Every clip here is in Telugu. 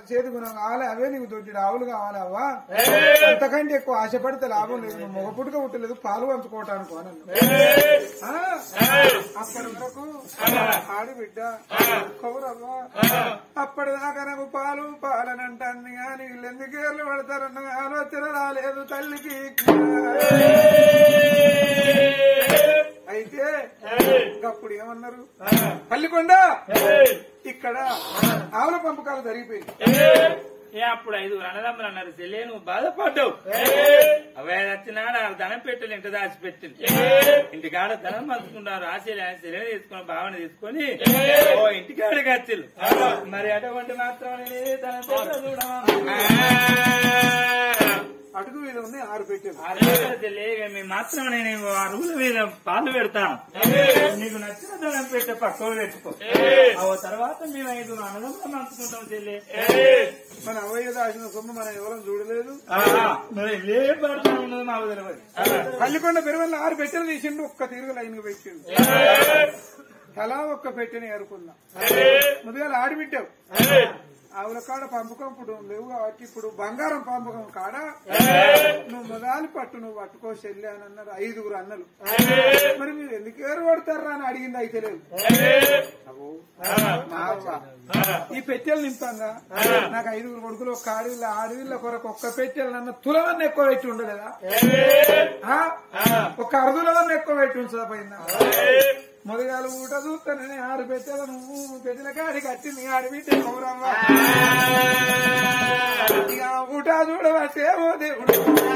చేతి గుణం కావాలి అవే నీకు దొడ్డి ఆవులు కావాలి అవ్వా అంతకంటే ఎక్కువ ఆశపడితే లాభం లేదు నువ్వు మగ పుట్టుక పుట్టలేదు పాలు పంచుకోవటానికి అన్నాను. ఆ అప్పటి వరకు ఆడిబిడ్డ కౌరవ్వ అప్పటిదాకా నాకు పాలు పాలని అంటుంది కానీ వీళ్ళు ఎందుకు ఏళ్ళు పడతారన్న ఆలోచన రాలేదు తల్లికి అయితే అప్పుడు ఏమన్నారు పల్లికొండ ఇక్కడ ఆవుల పంపకాలు జరిగిపోయింది ఏ అప్పుడు ఐదు అన్నదమ్ములు అన్నారు చెల్లె నువ్వు బాధపడ్డావు అవే వచ్చినాడు ఆ ధనం పెట్టలు ఇంట దాచిపెట్టింది ఇంటికాడ ధనం పంచుకుంటారు ఆశలు చెల్లెని తీసుకుని భావన తీసుకొని ఓ ఇంటికాడికి వచ్చిల్లు మరి అటువంటి మాత్రం నేనే ధనం పెట్టలు చూడమా అడుగు మీద ఉన్నాయి ఆరు పెట్టారు మీ మాత్రం నేను అరుగుల మీద పాలు పెడతాను నీకు నచ్చిన ధనం పెట్టే పక్కన పెట్టుకో ఆ తర్వాత మేము ఐదు అన్నదమ్ములు పంచుకుంటాం చెల్లి మన అవయ్య దాచిన సొమ్ము మనం ఎవరం చూడలేదు మరి ఏ పడతా ఉన్నది మాకు తెలియదు పల్లికొండ పెరువల్ల ఆరు పెట్టెలు తీసిండు ఒక్క తీరుగా లైన్ పెట్టిండు తలా ఒక్క పెట్టెని ఏరుకుందాం ముందుగా ఆడిబిట్టావు ఆవుల కాడ పంపకం ఇప్పుడు లేవు కాబట్టి ఇప్పుడు బంగారం పంపకం కాడ నువ్వు మొదలు పట్టు నువ్వు పట్టుకో చెల్లి అని అన్నారు ఐదుగురు అన్నలు మరి మీరు ఎందుకు ఏరు పడతారా అని అడిగింది అయితే లేదు అబ్బో, మా అవ్వ. ఈ పెట్టెలు నింపంగా నాకు ఐదుగురు కొడుకులు ఒక ఆడవిల్ల ఆడవిల్ల కొరకు ఒక్క పెట్టెలు నన్న తులవన్న ఎక్కువ పెట్టి ఉండలేదా ఆ? ఒక అరుదులవన్న ఎక్కువ పెట్టి ఉంచదా పోయిందా మొదగాలు ఊట చూస్తానని ఆరు పెట్టెలు నువ్వు పెట్టెల కాడికి వచ్చింది ఆడబిడ్డ కౌరమ్మ ఇక ఊట చూడవస్తే ఓ దేవుడు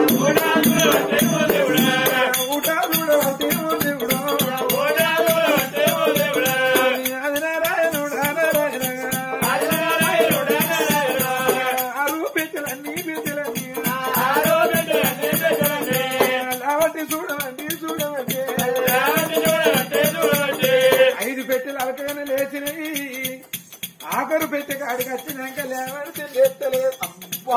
ఊట చూడవస్తే ఓ దేవుడు అది నారాయణుడు నారాయణ ఆరు పెట్టెలన్నీ పెట్టెలన్నీ లావటి చూడవండి చూడవండి ఐదు పెట్టెలు అలకగానే లేచినాయి ఆఖరు పెట్టె కాడికి వచ్చినాక లేవడితే లేస్తలేదు అబ్బా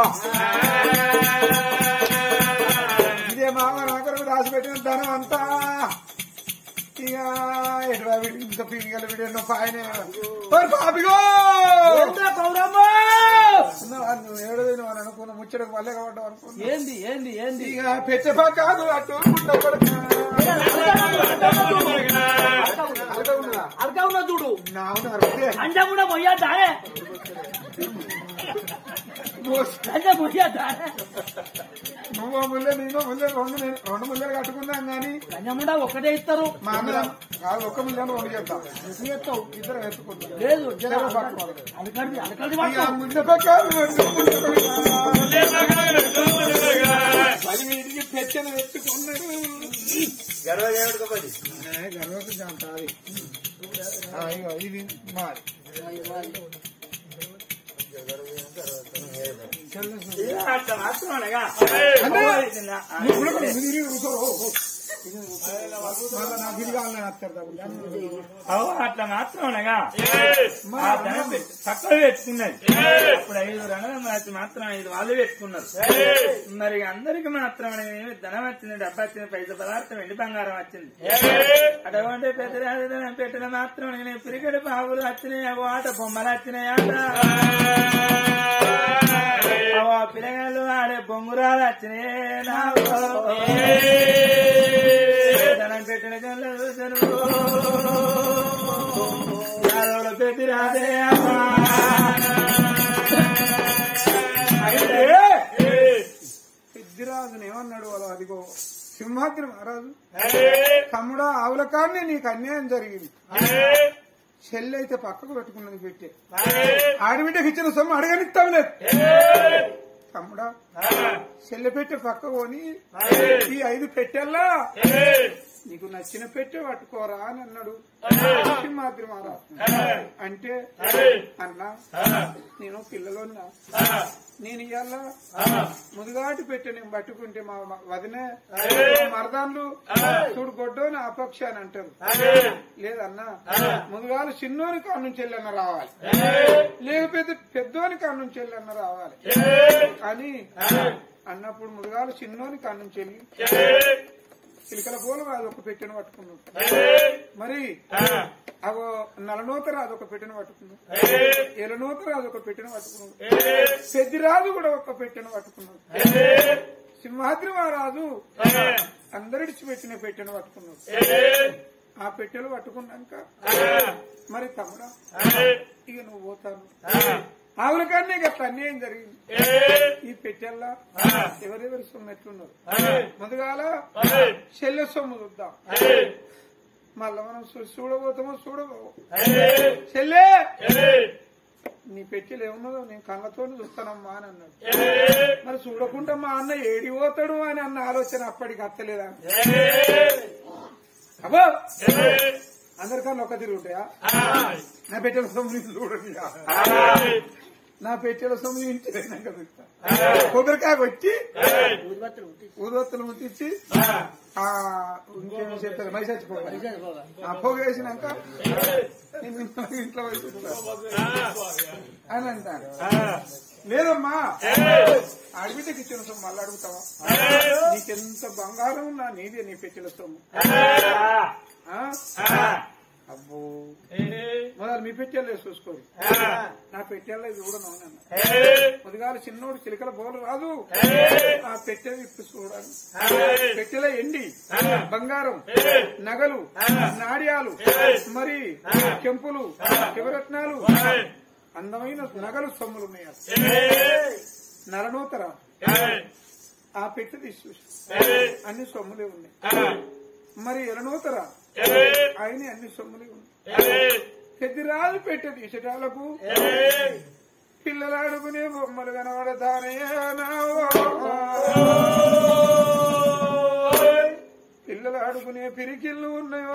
ఇదే మామ ఆఖరు దాచిపెట్టిన ధనం అంతా ఇక ఎటువా వీడి ఇంత పీగల వీడియో పాయనే ఓయ్ పాపిగో నువ్వు ఏడవేను అని అనుకున్న ముచ్చటకు వల్లే కాబట్టి అనుకున్నా ఏంది ఏంది ఏంది ఇక పెట్టె పక్కదు అటు పుట్ట కొడుకు. అలక ఉన్నదా? అర్గా ఉన్నా చూడు నావును అరవదే. అంజా కూడా మొయ్యద్దానే మోస్. అంజా మొయ్యద్దానే నువ్వు ముల్లె నేను ముల్లె రెండు నేను రెండు ముల్లెలు కట్టుకున్నాం కానీ గంజముడా ఒకటే ఇస్తారు మా అన్న కాదు ఒక్క ముల్లెలు రెండు చేద్దాం ఎన్ని ఎత్తావు ఇద్దరు ఎత్తుకుంటాం లేదు జర జర పట్టుకోవాలి. అలకడిది అలకడిది ఇక పట్టుకో ముల్లె పక్కలు పది వీటికి పెట్టెలు తెచ్చుకున్నాడు గర్వదేవుడికి గర్వకు జాంతాది ఇగో ఇది మాది అట్లా మాత్రం అనగా అంటే నువ్వు కూడా కొంచెం తిరిగి కూర్చో. మళ్ళా నాకు ఇది కావాలని వస్తారు డబ్బులు. అవు అట్లా మాత్రం అనగా ఆ ధనం పెట్టి పక్కన పెట్టుకున్నది అప్పుడు ఐదు రణం మాత్రం ఐదు వాళ్ళు పెట్టుకున్నారు మరి అందరికి మాత్రం అనేది ధనం వచ్చింది డబ్బు వచ్చింది పైస పదార్థం వెండి బంగారం వచ్చింది అటువంటి పెద్ద ధనం పెట్టిన మాత్రం నేను పిరిగడి బాబులు వచ్చినాయి అవో ఆట బొమ్మలు వచ్చినాయి ఆట అవో పిల్లగాళ్ళు ఆడే బొంగురాలు వచ్చినాయి నాకు ధనం పెట్టిన జనులు జనులు యాదవులు పెట్టి రాదే అమ్మా. అయితే సిద్ధిరాజుని ఏమన్నాడు వాళ్ళ అదిగో సింహాద్రి మహారాజు తమ్ముడా ఆవుల కాడనే నీకు అన్యాయం జరిగింది చెల్లి అయితే పక్కకు పెట్టుకున్నది పెట్టే ఆడబిడ్డకి ఇచ్చిన సొమ్ము అడగనిస్తాం లేదు తమ్ముడా చెల్లె పెట్టే పక్క పోని ఈ ఐదు పెట్టెల్లా నీకు నచ్చిన పెట్టే పట్టుకోరా అని అన్నాడు సింహాద్రి మహారాజు అంటే అన్నా నేను పిల్లలున్నా నేను ఇవాళ ముదుగాటి పెట్టి నేను పట్టుకుంటే మా మ- వదినే మరదాన్లు చూడు గొడ్డోని అపక్ష అని అంటారు లేదన్నా ముదుగాలు చిన్నోని కాడ నుంచి వెళ్ళన్న రావాలి లేకపోతే పెద్దోని కాడ నుంచి వెళ్ళన్న రావాలి అని అన్నప్పుడు ముదుగాలు చిన్నోని కాడ నుంచి వెళ్ళి చిలకల పూల వాళ్ళు ఒక పెట్టెను పట్టుకున్నాడు మరి అవో నలనూతరాజు ఒక పెట్టెను పట్టుకున్నాడు ఎలనూతరాజు ఒక పెట్టెను పట్టుకున్నాడు పెద్దిరాజు కూడా ఒక పెట్టెను పట్టుకున్నాడు సింహాద్రి మహారాజు అందరిడిచి పెట్టిన పెట్టెను పట్టుకున్నాడు ఆ పెట్టెలు పట్టుకున్నాక మరి తమ్ముడా ఇక నువ్వు పోతాను ఆవుల కన్నా ఇక అట్లా అన్యాయం జరిగింది ఈ పెట్టెల్లా ఎవరెవరి సొమ్ము ఎట్లున్నారు ముందుగాల చెల్లె సొమ్ము చూద్దాం మళ్ళా మనం చూ- చూడబోతామో చూడబో చెల్లె నీ పెట్టెలు ఏమున్నదో నేను కళ్ళతో చూస్తానమ్మా అని అన్నాడు మరి చూడకుండా మా అన్న ఏడి పోతాడు అని అన్న ఆలోచన అప్పటికి అత్తలేదా అబ్బో అందరికన్నా ఒక తిరిగి ఉంటాయా నా పెట్టెల సొమ్ము నేను చూడండి నా పెట్టెల సొమ్ము నేను ఇంటి పోయినాక చూస్తా. కొబ్బరికాయ వచ్చి ఊదిబత్తలు ఉట్టి. ఊదొత్తులు ముట్టించి ఆ ఇంకేమో చెప్తారు మనిషి చచ్చిపోవాలి నిజాలు బాగా. ఆ పొగ వేసినాక నేను ఇంట్లో పోయి చూస్తా. అని అంటాను లేదమ్మా అడిగిటకి ఇచ్చిన సొమ్ము మళ్ళీ అడుగుతావా నీకెంత బంగారం ఉన్నా నీదే నీ పెట్టెల సొమ్ము ఆ? అబ్బో మొదలు మీ పెట్టెల్లో చూసుకోరు నా పెట్టెల్లో ఇది కూడా నవ్వునన్న పొదిగాలు చిన్నోడు చిలకల బోలు రాదు ఆ పెట్టె విప్పి చూడాలి పెట్టెలో ఎండి బంగారం నగలు నాడ్యాలు మరి చెంపులు శివరత్నాలు అందమైన నగలు సొమ్ములు ఉన్నాయి నరనూతర ఆ పెట్టె తీసి చూసి అన్ని సొమ్ములే ఉన్నాయి మరి ఎలనూతర ఆయన అన్ని సొమ్ములే ఉన్నాయి పెద్దిరాజు పెట్టె తీసేటాలకు పిల్లలు ఆడుకునే బొమ్మలు కనబడతానే పిల్లలు ఆడుకునే పిరికిళ్ళు ఉన్నాయో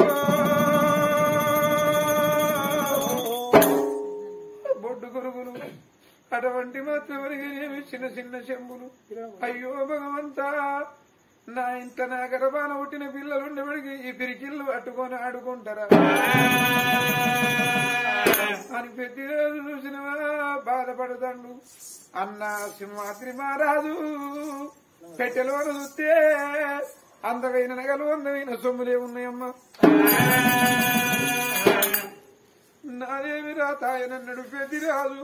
బొడ్డు గురుగులు అటువంటి మాత్రమేమి చిన్న చిన్న చెంబులు అయ్యో భగవంతా నా ఇంట నా గర్భాన పుట్టిన పిల్లలు ఉండేవాడికి ఈ పిరికిళ్ళు పట్టుకొని ఆడుకుంటారా అని ప్రతిరోజు చూసినవా బాధపడతాడు అన్న సింహాద్రి మహారాజు పెట్టెలో చూస్తే అందమైన నగలు అందమైన సొమ్ములే ఉన్నాయమ్మా నాదేమి రాతాయనన్నాడు పెద్దిరాజు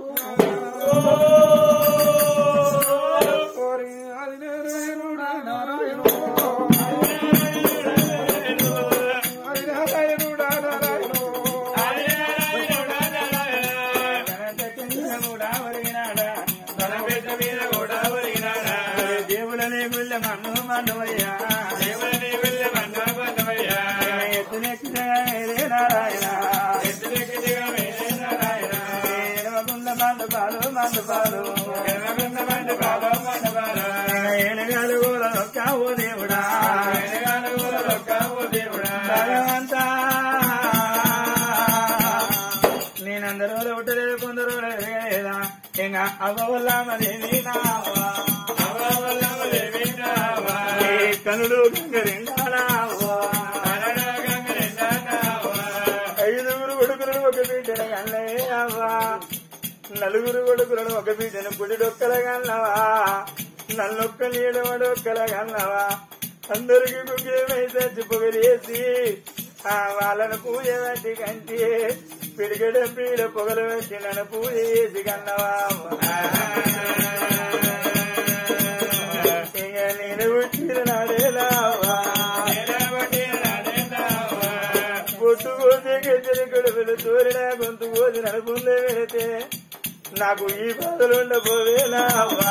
ఓరి ఆది నారాయణుడా నారాయణుడా. ఆది నారాయణుడా నారాయణుడా. దేవుడనే గుళ్ళ మన్ను మన్నువయ్యా ఎత్తునెక్కిన నారాయణ ఏడవగుండ మండు పాలు మండు పాలు ఏనుగాలు కూడా ఒక్కావు దేవుడా భగవంతా నేనందరూ ఒకటలేదు కొందరు లేదా ఇంకా అవ్వవల్ల మరేమి నావా ఏ కనుడు గంగరిండానావా ఐదుగురు కొడుకులను ఒక బిడ్డను కన్నయ్యవా నలుగురు కొడుకులను ఒక బిడ్డను పుడిడొక్కల కన్నవా నల్లొక్క నీడవడు ఒక్కల కన్నవా అందరికి కుకేమై చచ్చి పొగలేసి ఆ వాళ్ళను పూజ పెట్టి కంటి పిడిగడ పీడ పొగలు పెట్టి నన్ను పూజ చేసి కన్నవా ఇక నేను పుట్టిన నాడేలావా పొట్టు కోసి గెజ్జలు గడుపులు తోరిన గొంతు కోసి నడుపుందే వెళితే నాకు ఈ బాధలు ఉండబోవేనావా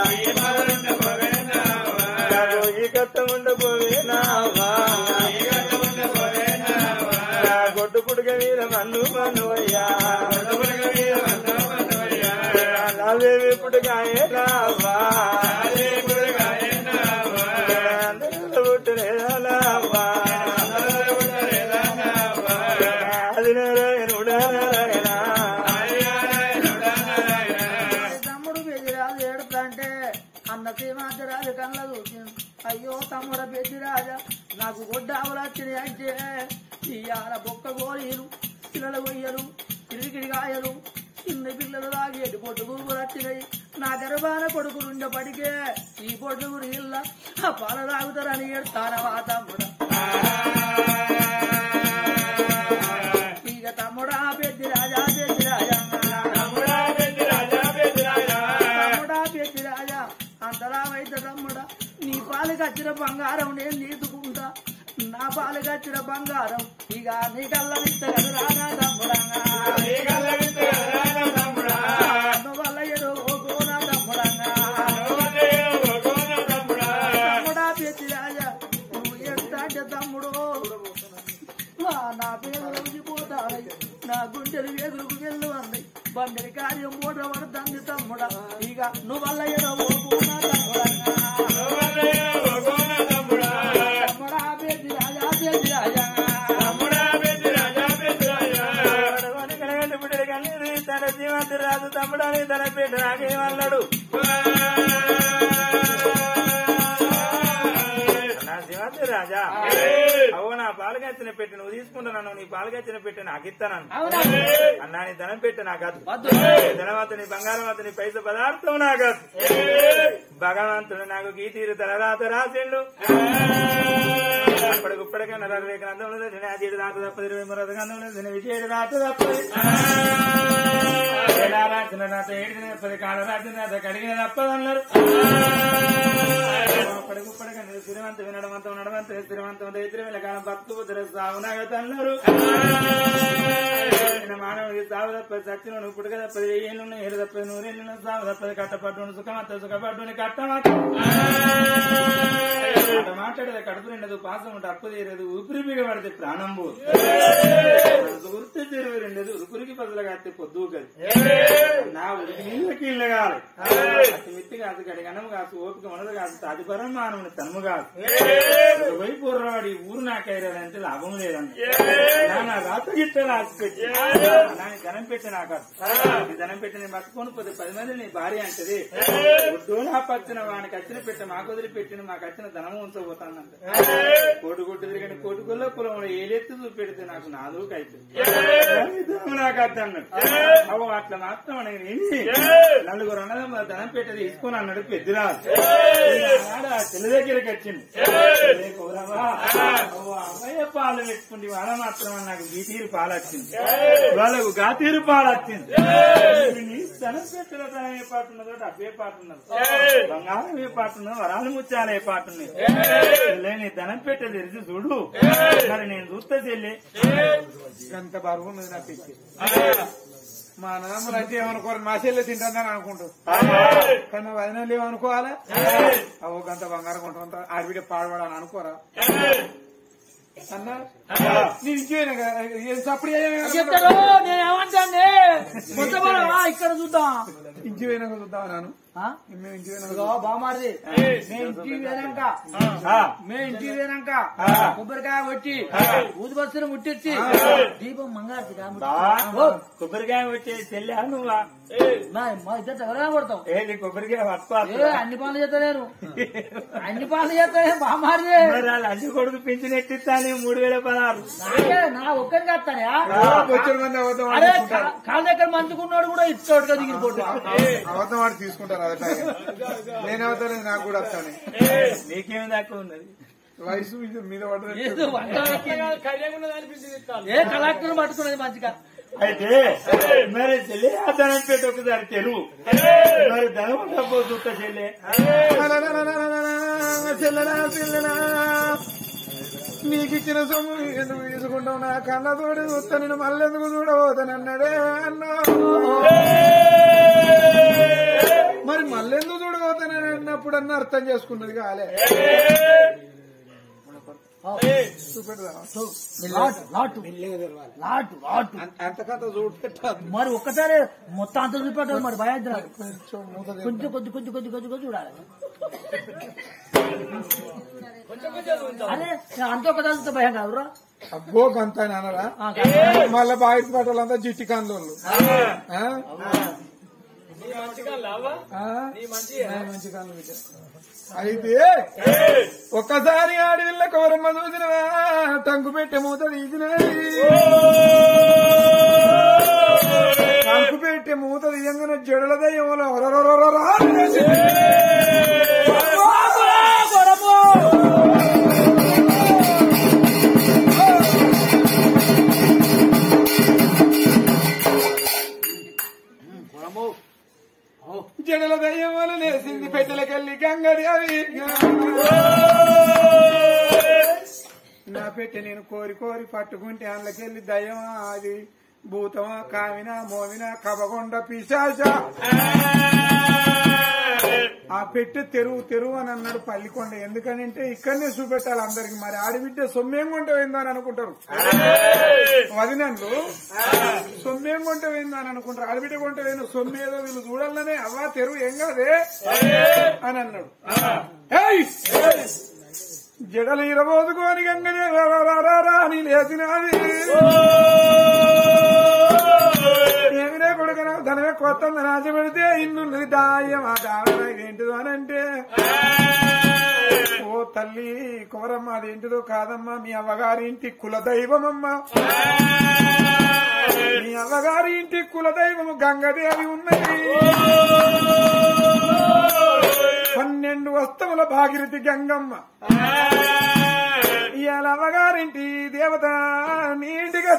నాకు ఈ కట్టం ఉండబోవేనావా నా గొడ్డు పుడక మీద మన్ను మన్ను అయ్యా నాదేవి పుట్టుకాయేనావా అందరూ పుట్టలేదానావా అది నారాయణుడా నారాయణ తమ్ముడు బెదిరాజు ఏడుపులంటే అన్న సీమాంతరాజు కళ్ళ చూసింది అయ్యో తమ్ముడ బెదిరాజా నాకు గొడ్డ ఆవులు వచ్చినాయి అంటే ఇయ్యాల బొక్క గోళీలు పిల్లల గొయ్యలు కిరికిరి కాయలు చిన్న పిల్లలు తాగేటి పొట్టు గురుగులు వచ్చినాయి నా గర్భాన కొడుకులు ఉండేపటికే ఈ పొట్టు గురిగిల్ల ఆ పాల తాగుతారని ఏడుతానవా తమ్ముడ ఇక పాలు కచ్చిన బంగారం నేను తీసుకుంటా నా పాలు కచ్చిన బంగారం ఇక నీ కళ్ళ రానా తమ్ముడంగా వల్ల ఏదో ఓకోనా తమ్ముడంగా తమ్ముడా పెట్టి రాజా నువ్వు ఎంత అంటే తమ్ముడు ఆ, నా పేరు రోజుపోతాడు నా గుండెలు వేగులకు వెళ్ళు అంది బండిని కార్యం మూట పడుతుంది తమ్ముడా ఇక నువ్వు వల్ల ఏదో ఓకోనా తమ్ముడంగా తమ్ముడా పెట్టి రాజా పెట్టి రాజా తన జీవంతి రాజు తమ్ముడని తన పేట నాకేమన్నాడు నా జీవంతి రాజా అవ్వ నా పాలకెత్తిన పెట్టి నువ్వు తీసుకుంటున్నాను నీ పాలకెత్తిన పెట్టి నాకు ఇస్తాను అవునా అన్నా నీ ధనం పెట్టి నాకు కాదు వద్దు. ధనవంతుని బంగారవంతుని పైస పదార్థం నాకు కాదు భగవంతుడు నాకు గీతీరు తలరాత రాసిండు అప్పటికి ఇప్పటికే నలభై గ్రంథం దినాజీడు రాత తప్పది ఇరవై మూడు గ్రంథం దిన విజయుడు రాత తప్పది ఎలా రాసిన రాత ఏడు తప్పది కాల రాసిన రాత కడిగిన తప్పదన్నారు అప్పటికి ఇప్పటికే శ్రీమంతం వినడమంతం నడమంతం శ్రీమంతం దైత్రమైన కాలం భక్తు ఉదర సాగునాగతన్నారు మానవుడికి సాగు తప్పది సచ్చిన నువ్వు పుట్టుక తప్పది వెయ్యేళ్ళు ఏడు తప్పది నూరేళ్ళు సాగు తప్పది కట్టపడ్డు సుఖమత్త సుఖపడ్డు కట్టమాట అట్ట మాట్లాడేది కడుపు నిండదు పాసం ఉంటే అప్పు తీరదు ఊపిరి బిగబడితే ప్రాణం పోదు మనసు గుర్తు చెరువు రెండదు ఉరుకురికి బదులు కడితే పొద్దు కది నా ఉరికి నీళ్ళకి ఇల్లు కాదు అతి మిత్తి కాదు గడి గణము కాదు ఓపిక మనదు కాదు తాదిపరం మానవుని తనుము కాదు పోయి పూర్రవాడి ఊరు నాకైరాడంటే లాభం లేదన్న నా రాత గిట్ట రాసి పెట్టి నాని ధనం పెట్టి నాకు నీ ధనం పెట్టి నేను పట్టుకొని పోతే పది మంది నీ భార్య అంటది డోలా పచ్చిన వానికి వచ్చిన పెట్ట మాకు వదిలిపెట్టిన మాకు వచ్చిన ధనము ఉంచబోతానంట కోటి కొట్టు తిరిగిన కోటి కొల్ల కులంలో ఏలెత్తు చూపెడితే నాకు నాలుగు అయితే నాకు అర్థం అవ్వ అట్లా మాత్రం అనగా ఏంటి నలుగురు అన్నదమ్మ ధనం పెట్టి తీసుకొని అన్నాడు పెద్దరాజు ఆడ చెల్లి దగ్గరికి వచ్చింది ఏ కౌరవ్వ, అవ్వ అమ్మయ్య పాలు పెట్టుకుంటే వాళ్ళ మాత్రం నాకు గీతీరు పాలు వచ్చింది వాళ్ళకు గాతీరు పాలు వచ్చింది నీ ధనం పెట్టిన ధనం ఏ పాటు ఉన్నదో డబ్బు ఏ పాటు ఉన్నదో బంగారం ఏ పాటు ఉన్నదో వరాలు ముత్యాలు ఏ పాటు ఉన్నాయి లేని ధనం పెట్టే తెరిచి చూడు మరి నేను చూస్తే చెల్లి ఎంత బరువు ఉన్నది నా పిచ్చి మా నాన్నలు అయితే ఏమనుకోరు మా చెల్లె తింటుందని అనుకుంటారు కానీ వదినలు ఏమనుకోవాలా అవో గంత బంగారం కొంటుంటా ఆడబిడ్డ పాడబడని అనుకోరా అన్నా నేను ఇంకేనా కదా ఏం సప్పుడు చెప్తాడు నేను ఏమంటాను మొత్తం ఇక్కడ చూద్దాం ఇంటి పోయినాక చూద్దాం నాను ఆ? మేము ఇంటి పోయినాక ఇదిగో బామారిది మే ఇంటికి పోయినాక మే ఇంటికి పోయినాక కొబ్బరికాయ కొట్టి ఊది బస్సును ముట్టించి దీపం మంగారు కొబ్బరికాయ వచ్చే చెల్లి నువ్వా మా ఇద్దరు ఎవరైనా కొడతాం ఏది కొబ్బరికాయ ఏ పట్టుకో అన్ని పనులు చేస్తా నేను అన్ని పనులు చేస్తా బామారిది మరి వాళ్ళు అన్ని కొడుకు పెంచి నెట్టిస్తాను మూడు వేల పదహారు నాకే నా ఒక్కరికి వస్తానయా వచ్చాడు మంది అవతం అరే వాడు తీసుకుంటారు కా- కాళ్ళ దగ్గర మంచుకున్నాడు కూడా ఇచ్చాడు దిగిపోటు అవతం వాడు తీసుకుంటారు అదట నేను అవతలేదు నాకు కూడా వస్తాను నీకేమి దాకా ఉన్నది వయసు ఇది మీద పడ్డది ఏదో వంట ఏ కలెక్టర్ పట్టుకున్నది మంచిగా అయితే మరి చెల్లి ఆ ధనం పెట్టి ఒకసారి తెలుగు మరి ధనం డబ్బు చూస్తా చెల్లి చెల్లెలా చెల్లెలా నీకు ఇచ్చిన సొమ్ము ఎందుకు తీసుకుంటావు నా కన్న తోడు చూస్తా నేను మళ్ళెందుకు చూడబోతానన్నాడే అన్నా మరి మళ్ళెందుకు చూడబోతానని అన్నప్పుడు అన్న అర్థం చేసుకున్నది కాలే చూపెడదా లాటు లాటు లాటు లాటు అంతకంత చూపెట్టాలి మరి ఒక్కసారి మొత్తం అంత చూపెట్టాలి మరి భయంత్ర కొంచెం మూత తె- కొంచెం కొద్ది కొద్ది కొద్ది కొద్ది కొద్ది చూడాలి అదే అంత ఒక దాంతో భయం కాదురా అబ్బో గంత అనరా ఆ, కాదు. మళ్ళా బాయిస్ పట్టాలంతా జిట్టి కందోళ్ళు ఆ? ఆ? నా మంచి కాళ్ళు బిడ్డ. అయితే ఒక్కసారి ఆడవిల్ల కౌరమ్మ చూసినవా టంకు పెట్టే మూత తీసినది టంకు పెట్టే మూత తీయంగానే జడల దయ్యంలో హొరరొరరొర అనేసింది. జడల దయ్యం దయ్యం వల్ల లేసింది పెట్టెలకెళ్ళి గంగదేవి నా పెట్టె నేను కోరి కోరి పట్టుకుంటే అందులోకెళ్ళి దయ్యమా అది భూతమా కామినా మోమినా కబకొండ పిశాచ ఆ పెట్టె తెరువు తెరువు అని అన్నాడు పల్లికొండ ఎందుకనంటే ఇక్కడనే చూపెట్టాలి అందరికి మరి ఆడిబిడ్డ సొమ్మేం కొంట పోయిందా అని అనుకుంటారు వదినండ్లు సొమ్మేం కొంట పోయిందా అని అనుకుంటారు ఆడిబిడ్డ కొంట పోయిన సొమ్మేదో వీళ్ళు చూడాలనే అవ్వా తెరువు ఏం కాదే అని అన్నాడు ఏయ్! జడలు ఇరబోదుకోని గంగనే రా రా రా రా రా అని లేచినది ఏమినే కొడుకున ధనమే కొత్త నాశ పెడితే ఇన్నున్నది దాయం ఆ దావన ఏంటిదో అని అంటే ఓ తల్లి కుమరమ్మ అదేంటిదో కాదమ్మా మీ అవ్వగారి ఇంటి కులదైవమమ్మా మీ అవ్వగారి ఇంటి కులదైవము గంగదేవి ఉన్నది పన్నెండు వస్తముల భాగీరథి గంగమ్మ ఇవాళ అవ్వగారింటి దేవత నీటిగా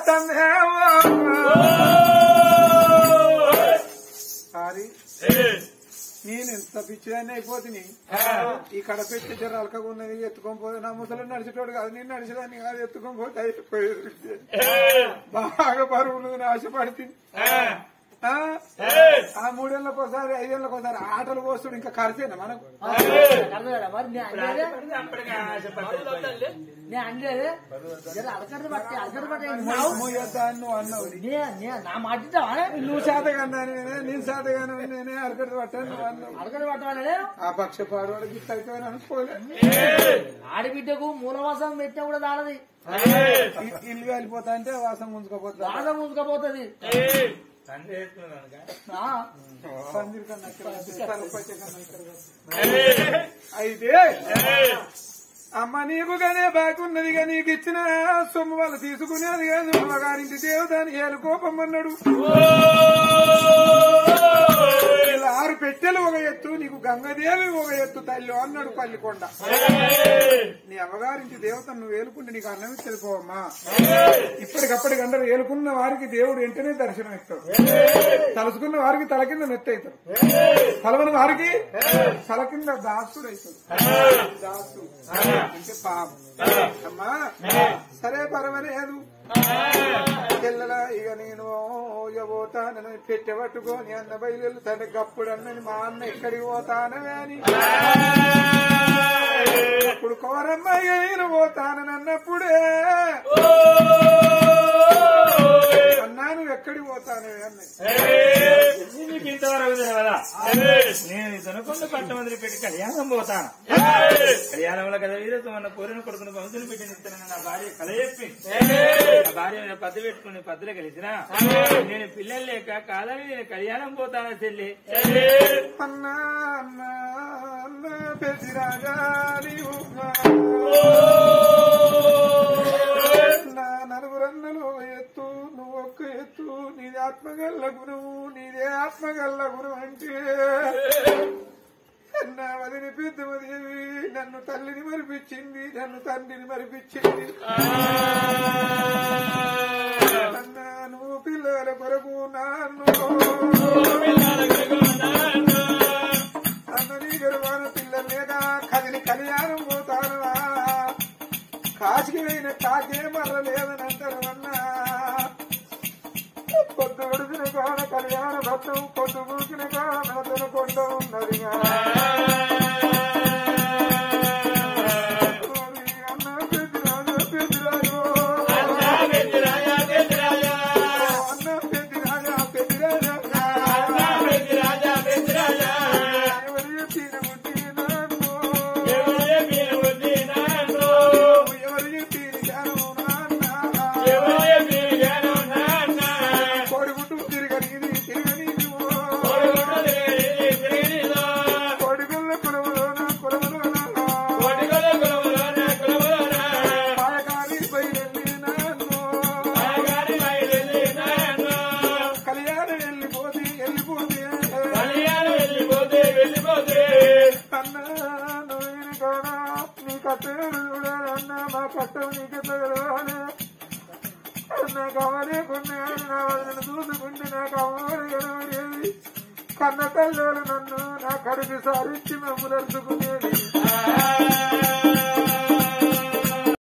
సారీ నేను ఎంత పిచ్చిదాన్ని అయిపోతుంది ఈ కడపెట్టి జర అలకగా ఉన్నది ఎత్తుకొని పోతే నా ముసలి నడిచేటోడు కాదు నేను నడిచేదాన్ని కాదు ఎత్తుకొని పోతే అయిపోయేది బాగా బరువులు ఆశపడుతుంది ఆ? ఆ మూడేళ్ళకి ఒకసారి ఐదేళ్ళకి ఒకసారి ఆటలు పోస్తుడు ఇంకా ఖర్చేనా మనకు అర్థమైందా? మరి నేను అనలేదే అప్పటికి ఆశపడ్డది నేను అనలేదే జర అలకట్టు పట్టి అలకట్టు పట్టి మొయ్య- మొయ్యొద్దా అని నువ్వు అన్నావు నే- నే- నా మాట ఇద్దావా? నువ్వు శాతగానే నేను శాతగానే నేనే అరకటి పట్టాను నువ్వు అన్నావు అలకట్టు పట్టవాలనే ఆ పక్ష పాడవాడికి గిట్ట అయిపోయాను అనుకోలే ఆడబిడ్డకు మూలవాసం పెట్టినా కూడా దానది ఇ- ఇల్లు వెళ్ళిపోతా అంటే వాసం ముంచుకోపోతా దాన ముందుకపోతుంది తండ్రి వేసుకున్నాను ఆ, పందిరి కన్నా ఇక్కడ కాదు, తలపట్టె కన్నా ఇక్కడ కాదు. అయితే అమ్మ నీకు గనే బాగున్నది గా నీకు ఇచ్చిన సొమ్ము వాళ్ళు తీసుకునేది కాదు అమ్మగారింటి దేవతాని ఏలు కోపం అన్నాడు ఇలా ఆరు పెట్టెలు ఒక ఎత్తు నీకు గంగదేవి ఒక ఎత్తు తల్లి అన్నాడు పల్లికొండ నీ అమ్మగారింటి దేవత నువ్వు ఏలుకుంటే నీకు అన్నం తెలిపోవమ్మా ఇప్పటికప్పటికి అందరూ ఏలుకున్న వారికి దేవుడు వెంటనే దర్శనం ఇస్తాడు తలుసుకున్న వారికి తల కింద నెత్తి అవుతాడు తలవని వారికి తల కింద దాసుడు అవుతాడు దాసు అంటే పాపం అమ్మా సరే పర్వాలేదు పిల్లల ఇక నేను ఇక పోతానని పెట్టె పట్టుకొని అన్న బయలు తన గప్పుడు అన్నని మా అన్న ఎక్కడికి పోతానని అని అప్పుడు కోరమ్మ ఇక నేను పోతానని అన్నప్పుడే అన్నా నువ్వు ఎక్కడికి పోతానని అన్నది నీకు ఇంతవరకు తెలియదా నేను దొనకొండ పట్టమందిరి పెట్టి కళ్యాణం పోతాను కళ్యాణంలో కదా వీరతో మన కోరిన కొడుకుని వంశులు పెట్టి ఇస్తానని నా భార్య కల చెప్పి నా భార్య మీద పద్దు పెట్టుకుని పద్దులు కలిసినా నేను పిల్లలు లేక కాదని నేను కళ్యాణం పోతాను చెల్లి అన్నా అన్నా అన్నా పెద్దిరాజా నీవు నా నలుగురన్నలు ఒక ఎత్తు నువ్వు ఒక్క ఎత్తు నీది ఆత్మగల్ల గురువు నీదే ఆత్మగల్ల గురువు అంటే నా వదిలి పెద్దమదేవి నన్ను తల్లిని మరిపించింది నన్ను తండ్రిని మరిపించింది అన్నా నువ్వు పిల్లల కొరకు నాన్ను అన్నది గర్వాన పిల్లలు లేక కదిలి కళ్యాణం పోతానవా కాశీకి పోయిన కాకే మర్ర లేదని అంటారు అన్నా పొద్దు గడిచిన కాడ కళ్యాణ భక్తం పొద్దు కూర్చిన కాడ మనతను కొండ ఉన్నది అన్న పెద్దిరాజు పెద్దిరాజు అన్న పెద్దిరాజా పెద్దిరాజా ఎవరు చెప్పిన బుద్ధి నాకు ఎవరు చెప్పిన జ్ఞానం నాన్న కోడిగుడ్డు తిరగనిది తిరగనిది కన్న తల్లోలు నన్ను నా కడుపు సారించి మమ్మల్ని అరుచుకునేది